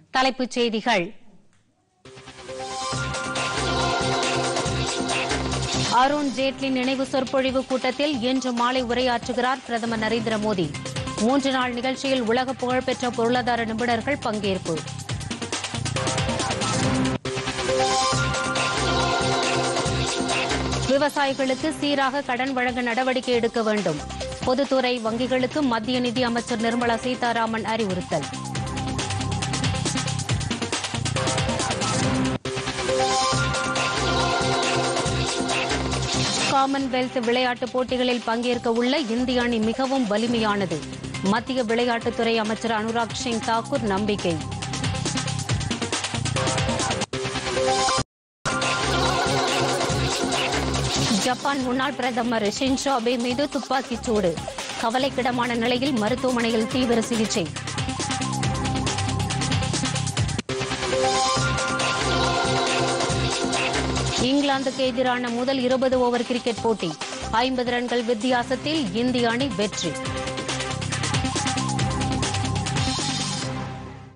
தலைப்புச் செய்திகள் அருண் ஜேட்லி நினைவு சொற்பொழிவு கூட்டத்தில் இன்று மாலை உரையாற்றுகிறார் பிரதமர் நரேந்திர மோடி மூன்று நாள் நிகழ்ச்சியில் உலக புகழ்பெற்ற பொருளாதார நிபுணர்கள் பங்கேற்பு விவசாயிகளுக்கு சீராக கடன் வழங்க நடவடிக்கை எடுக்க வேண்டும் பொதுத்துறை வங்கிகளுக்கு மத்திய நிதி அமைச்சர் நிர்மலா சீதாராமன் அறிவுறுத்தல் காமன்வெல்த் விளையாட்டுப் போட்டிகளில் பங்கேற்க உள்ள இந்திய அணி மிகவும் வலிமையானது மத்திய விளையாட்டுத்துறை அமைச்சர் அனுராக் சிங் தாக்கூர் நம்பிக்கை ஜப்பான் முன்னாள் பிரதமர் ஷின்சோ அபே மீது துப்பாக்கிச் சூடு கவலைக்கிடமான நிலையில் மருத்துவமனையில் தீவிர சிகிச்சை இங்கிலாந்துக்கு எதிரான முதல் இருபது ஓவர் கிரிக்கெட் போட்டி ஐம்பது ரன்கள் வித்தியாசத்தில் இந்திய அணி வெற்றி